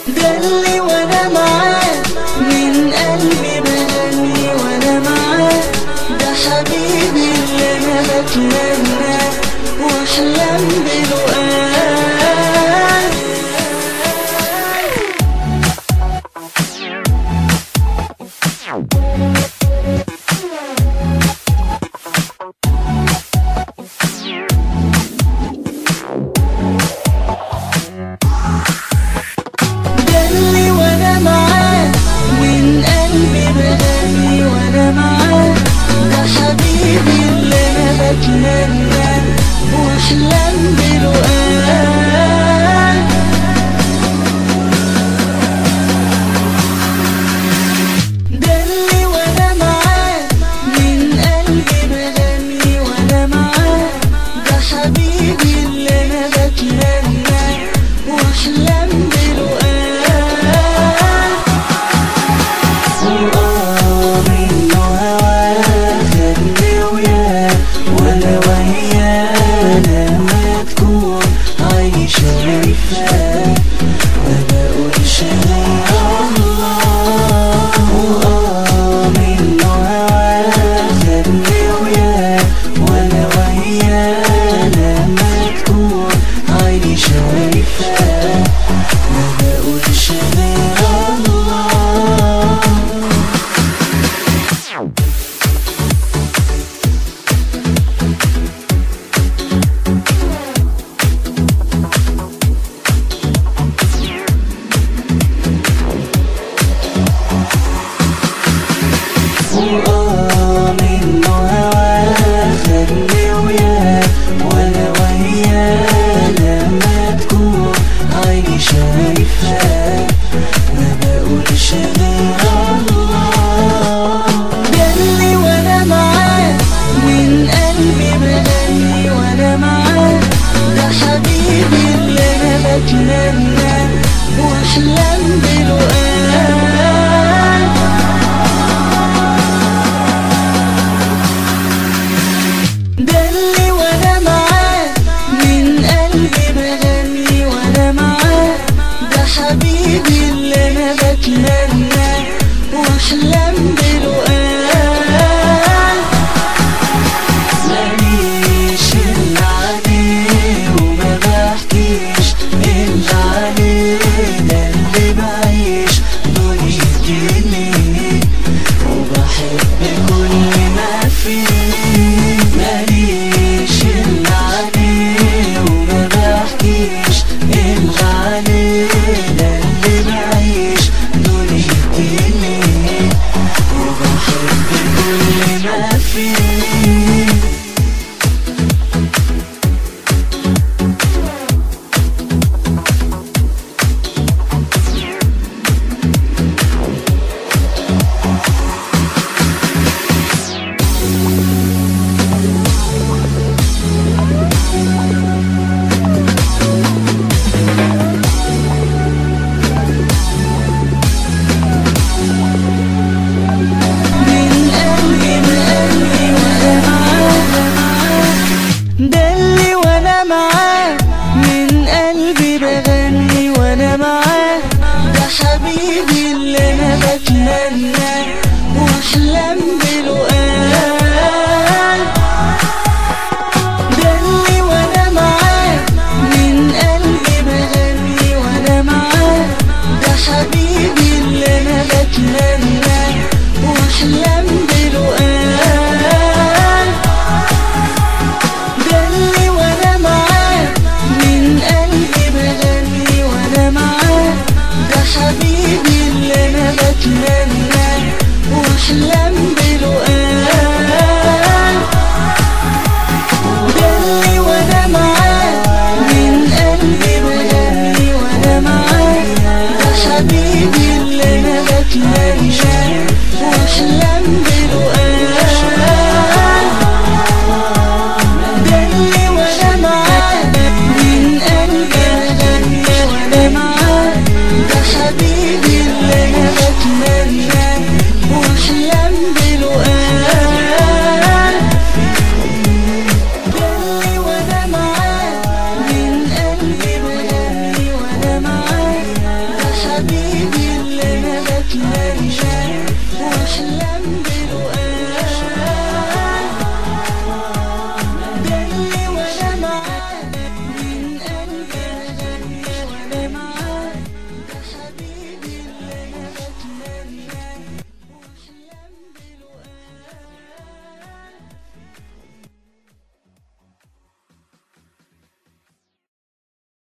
ده اللي وانا معاه من قلبي بغني وانا معاه ده حبيبي اللي انا بتمناه واحلم بلقاه ده اللي وانا معاه من قلبي بغني وانا معاه ده حبيبي اللي انا بتمناه واحلم بلقاه ده اللي وانا معاه من قلبي بغني وانا معاه ده حبيبي اللي انا بتمناه واحلم بلقاه وآه منه هواه خدني وياه ولا وياه لما تكون عايشة وفاه ما بقولش غير الله وآه منه هواه خدني وياه ولا وياه لما تكون عايشة وفاه ما بقولش غير الله وآه منه هواه خدني وياه ولا وياه لما تكون عايشة وفاه ما بقولش غير الله ده اللي وانا معاه من قلبي بغني وانا معاه ده حبيبي اللي انا بتمناه واحلم بلقاه ده اللي وانا معاه من قلبي بغني وانا معاه ده حبيبي اللي انا بتمناه واحلم بلقاه ماليش إلا عليه وما بحكيش إلا عليه ده اللي بعيش دنيتي ليه وبحب كل ما فيه ماليش إلا عليه وما بحكيش إلا عليه ده اللي بعيش دنيتي ليه وبحب كل ما فيه من قلبي من قلبي وانا معاه ده اللي وانا معاه من قلبي بغني وانا معاه ده حبيبي اللي انا بتمناه واحلم بلقاه ده اللي وانا معاه من قلبي بغني وانا معاه ده حبيبي اللي انا بتمناه واحلم بلقاه ده اللي وانا معاه من قلبي بغني وانا معاه ده حبيبي اللي انا بتمناه واحلم